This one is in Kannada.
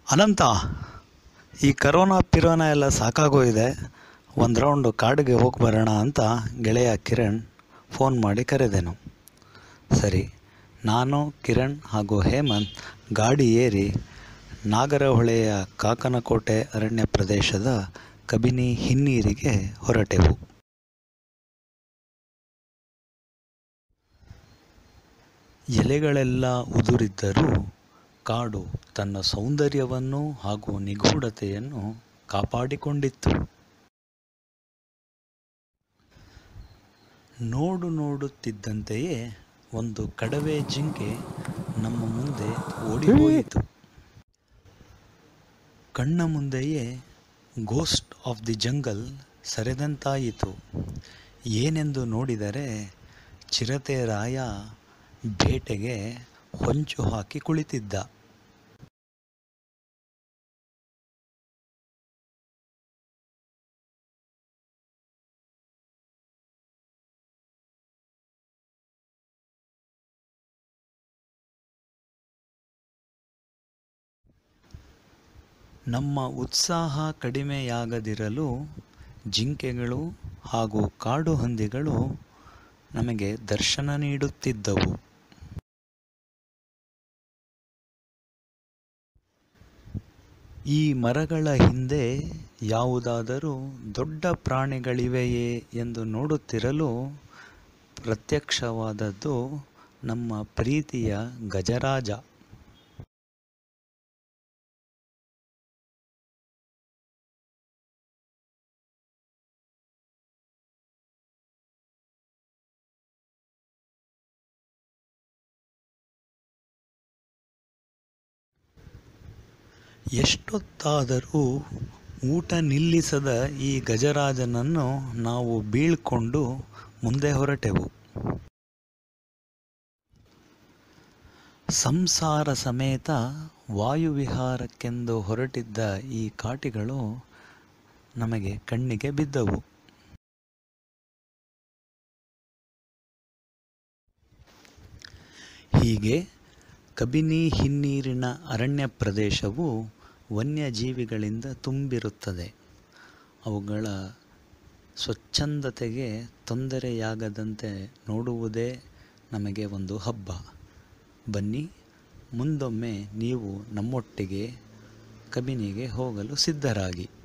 ಅನಂತ ಈ ಕರೋನಾ ಪಿರೋನಾ ಎಲ್ಲ ಸಾಕಾಗೋಗಿದೆ ಒಂದು ರೌಂಡು ಕಾಡಿಗೆ ಹೋಗಿ ಬರೋಣ ಅಂತ ಗೆಳೆಯ ಕಿರಣ್ ಫೋನ್ ಮಾಡಿ ಕರೆದೆನು ಸರಿ ನಾನು ಕಿರಣ್ ಹಾಗೂ ಹೇಮಂತ್ ಗಾಡಿ ಏರಿ ನಾಗರಹೊಳೆಯ ಕಾಕನಕೋಟೆ ಅರಣ್ಯ ಪ್ರದೇಶದ ಕಬಿನಿ ಹಿನ್ನೀರಿಗೆ ಹೊರಟೆವು ಎಲೆಗಳೆಲ್ಲ ಉದುರಿದ್ದರೂ ಕಾಡು ತನ್ನ ಸೌಂದರ್ಯವನ್ನು ಹಾಗೂ ನಿಗೂಢತೆಯನ್ನು ಕಾಪಾಡಿಕೊಂಡಿತ್ತು ನೋಡು ನೋಡುತ್ತಿದ್ದಂತೆಯೇ ಒಂದು ಕಡವೆ ಜಿಂಕೆ ನಮ್ಮ ಮುಂದೆ ಓಡಿಹೋಯಿತು ಕಣ್ಣ ಮುಂದೆಯೇ ಗೋಸ್ಟ್ ಆಫ್ ದಿ ಜಂಗಲ್ ಸರಿದಂತಾಯಿತು ಏನೆಂದು ನೋಡಿದರೆ ಚಿರತೆ ರಾಯ ಬೇಟೆಗೆ ಹೊಂಚು ಹಾಕಿ ಕುಳಿತಿದ್ದ ನಮ್ಮ ಉತ್ಸಾಹ ಕಡಿಮೆಯಾಗದಿರಲು ಜಿಂಕೆಗಳು ಹಾಗೂ ಕಾಡು ಹಂದಿಗಳು ನಮಗೆ ದರ್ಶನ ನೀಡುತ್ತಿದ್ದವು ಈ ಮರಗಳ ಹಿಂದೆ ಯಾವುದಾದರೂ ದೊಡ್ಡ ಪ್ರಾಣಿಗಳಿವೆಯೇ ಎಂದು ನೋಡುತ್ತಿರಲು ಪ್ರತ್ಯಕ್ಷವಾದದ್ದು ನಮ್ಮ ಪ್ರೀತಿಯ ಗಜರಾಜ ಎಷ್ಟೊತ್ತಾದರೂ ಊಟ ನಿಲ್ಲಿಸದ ಈ ಗಜರಾಜನನ್ನು ನಾವು ಬೀಳ್ಕೊಂಡು ಮುಂದೆ ಹೊರಟೆವು ಸಂಸಾರ ಸಮೇತ ವಾಯುವಿಹಾರಕ್ಕೆಂದು ಹೊರಟಿದ್ದ ಈ ಕಾಟಿಗಳು ನಮಗೆ ಕಣ್ಣಿಗೆ ಬಿದ್ದವು ಹೀಗೆ ಕಬಿನಿ ಹಿನ್ನೀರಿನ ಅರಣ್ಯ ಪ್ರದೇಶವು ವನ್ಯಜೀವಿಗಳಿಂದ ತುಂಬಿರುತ್ತದೆ ಅವುಗಳ ಸ್ವಚ್ಛಂದತೆಗೆ ತೊಂದರೆಯಾಗದಂತೆ ನೋಡುವುದೇ ನಮಗೆ ಒಂದು ಹಬ್ಬ ಬನ್ನಿ ಮುಂದೊಮ್ಮೆ ನೀವು ನಮ್ಮೊಟ್ಟಿಗೆ ಕಬಿನಿಗೆ ಹೋಗಲು ಸಿದ್ಧರಾಗಿ